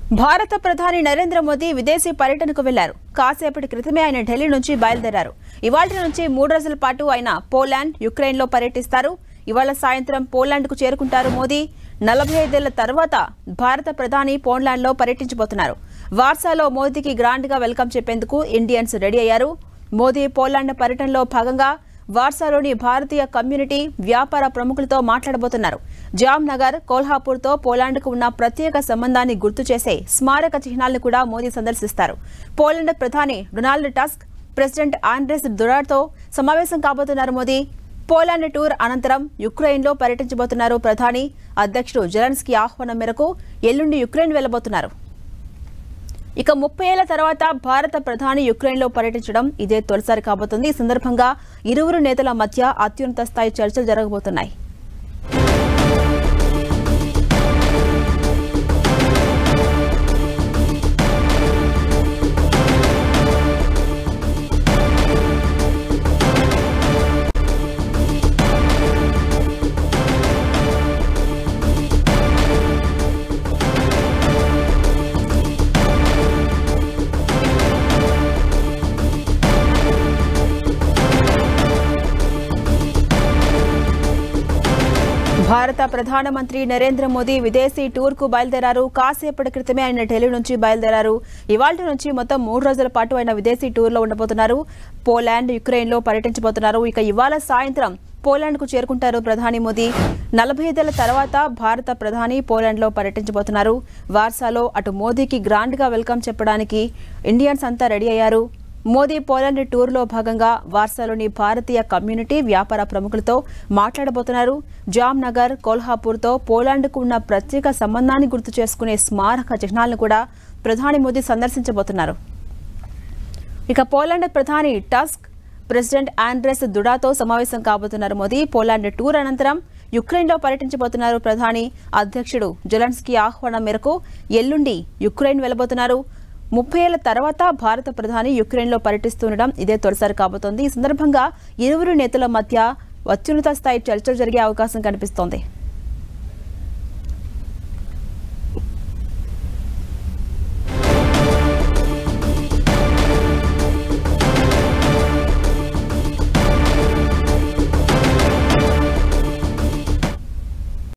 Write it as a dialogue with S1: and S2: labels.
S1: భారత ప్రధాని నరేంద్ర మోదీ విదేశీ పర్యటనకు వెళ్లారు కాసేపటి క్రితమే ఆయన ఢిల్లీ నుంచి బయలుదేరారు ఇవాళ నుంచి మూడు రోజుల పాటు ఆయన పోలాండ్ యుక్రెయిన్లో పర్యటిస్తారు ఇవాళ సాయంత్రం పోలాండ్కు చేరుకుంటారు మోదీ నలభై ఐదేళ్ల తర్వాత భారత ప్రధాని పోలాండ్లో పర్యటించబోతున్నారు వార్సాలో మోదీకి గ్రాండ్గా వెల్కమ్ చెప్పేందుకు ఇండియన్స్ రెడీ అయ్యారు మోదీ పోలాండ్ పర్యటనలో భాగంగా వార్సాలోని భారతీయ కమ్యూనిటీ వ్యాపార ప్రముఖులతో మాట్లాడబోతున్నారు జామ్ నగర్ కోల్హాపూర్తో పోలాండ్కు ఉన్న ప్రత్యేక సంబంధాన్ని గుర్తు చేసే స్మారక చిహ్నాలను కూడా మోదీ సందర్శిస్తారు పోలాండ్ ప్రధాని డొనాల్డ్ టస్క్ ప్రెసిడెంట్ ఆండ్రెస్ దురాడ్తో సమావేశం కాబోతున్నారు మోదీ పోలాండ్ టూర్ అనంతరం యుక్రెయిన్లో పర్యటించబోతున్నారు ప్రధాని అధ్యక్షుడు జెలెన్స్కీ ఆహ్వానం మేరకు ఎల్లుండి యుక్రెయిన్ వెళ్లబోతున్నారు ఇక ముప్పై ఏళ్ల తర్వాత భారత ప్రధాని యుక్రెయిన్లో పర్యటించడం ఇదే తొలిసారి కాబోతుంది ఈ సందర్భంగా ఇరువురు నేతల మధ్య అత్యున్నత స్థాయి చర్చలు జరగబోతున్నాయి భారత ప్రధానమంత్రి నరేంద్ర మోదీ విదేశీ టూర్ కు బయలుదేరారు కాసేపటి క్రితమే ఆయన ఢిల్లీ నుంచి బయలుదేరారు ఇవాళ నుంచి మొత్తం మూడు రోజుల పాటు ఆయన విదేశీ టూర్ లో ఉండబోతున్నారు పోలాండ్ యుక్రెయిన్ లో పర్యటించబోతున్నారు ఇక ఇవాళ సాయంత్రం పోలాండ్ కు చేరుకుంటారు ప్రధాని మోదీ నలభై ఐదేళ్ల తర్వాత భారత ప్రధాని పోలాండ్ లో పర్యటించబోతున్నారు వార్సాలో అటు మోదీకి గ్రాండ్ గా వెల్కమ్ చెప్పడానికి ఇండియన్స్ అంతా రెడీ అయ్యారు మోదీ పోలాండ్ టూర్లో భాగంగా వార్సాలోని భారతీయ కమ్యూనిటీ వ్యాపార ప్రముఖులతో మాట్లాడబోతున్నారు జామ్ నగర్ కోల్హాపూర్తో పోలాండ్కు ఉన్న ప్రత్యేక సంబంధాన్ని గుర్తు చేసుకునే స్మారక చిహ్నాలను కూడా ప్రధాని మోదీ సందర్శించబోతున్నారు ఇక పోలాండ్ ప్రధాని టస్క్ ప్రెసిడెంట్ ఆండ్రెస్ దుడాతో సమావేశం కాబోతున్నారు మోదీ పోలాండ్ టూర్ అనంతరం యుక్రెయిన్లో పర్యటించబోతున్నారు ప్రధాని అధ్యక్షుడు జెలెన్స్కీ ఆహ్వానం మేరకు ఎల్లుండి యుక్రెయిన్ వెళ్లబోతున్నారు ముప్పై ఏళ్ల తర్వాత భారత ప్రధాని యుక్రెయిన్లో పర్యటిస్తుండడం ఇదే తొలిసారి కాబోతోంది ఈ సందర్భంగా ఇరువురు నేతల మధ్య అత్యున్నత స్థాయి చర్చలు జరిగే అవకాశం కనిపిస్తోంది